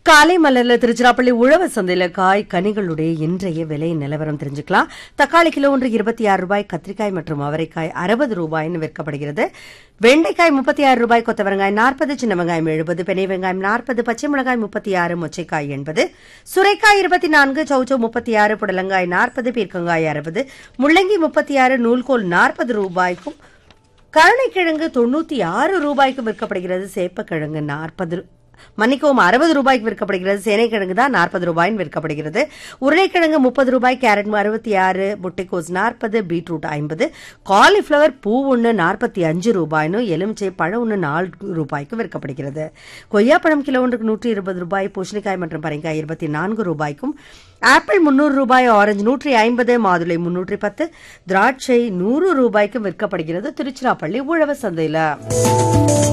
காலை மலர்ல திருச்சிராப்பள்ளி உழவர் சந்தையில காய் கனிகளுடைய இன்றைய விலை நிலவரம் தெரிஞ்சுக்கலாம் தக்காளி கிலோ ஒன்று இருபத்தி ஆறு ரூபாய் கத்திரிக்காய் மற்றும் அவரைக்காய் அறுபது ரூபாய்னு விற்கப்படுகிறது வெண்டைக்காய் முப்பத்தி ஆறு ரூபாய் கொத்த வெங்காயம் நாற்பது சின்ன வெங்காயம் எழுபது பெரிய வெங்காயம் நாற்பது பச்சை மிளகாய் முப்பத்தி ஆறு மொச்சைக்காய் எண்பது சுரைக்காய் இருபத்தி நான்கு சௌச்சோ முப்பத்தி ஆறு புடலங்காய் நாற்பது பீர்க்கங்காய் அறுபது முள்ளங்கி முப்பத்தி ஆறு நூல்கோல் நாற்பது ரூபாய்க்கும் கருணைக்கிழங்கு தொண்ணூத்தி ஆறு ரூபாய்க்கு விற்கப்படுகிறது சேப்பக்கிழங்கு நாற்பது மன்னிக்கவும் அறுபது ரூபாய்க்கு விற்கப்படுகிறது சேனைக்கிழங்கு தான் நாற்பது ரூபாய்னு விற்கப்படுகிறது உருளைக்கிழங்கு முப்பது ரூபாய் கேரட் அறுபத்தி ஆறு முட்டைக்கோஸ் நாற்பது பீட்ரூட் ஐம்பது காலிஃப்ளவர் பூ ஒன்று நாற்பத்தி அஞ்சு ரூபாய்னு எலுமிச்சை பழம் ஒன்று நாலு ரூபாய்க்கு விற்கப்படுகிறது கொய்யாப்பழம் கிலோ ஒன்றுக்கு நூற்றி இருபது ரூபாய் பூசணிக்காய் மற்றும் பரங்காய் இருபத்தி நான்கு ரூபாய்க்கும் ஆப்பிள் முன்னூறு ரூபாய் ஆரஞ்சு நூற்றி ஐம்பது மாதுளை முன்னூற்றி பத்து திராட்சை நூறு ரூபாய்க்கு விற்கப்படுகிறது திருச்சிராப்பள்ளி உழவர் சந்தையில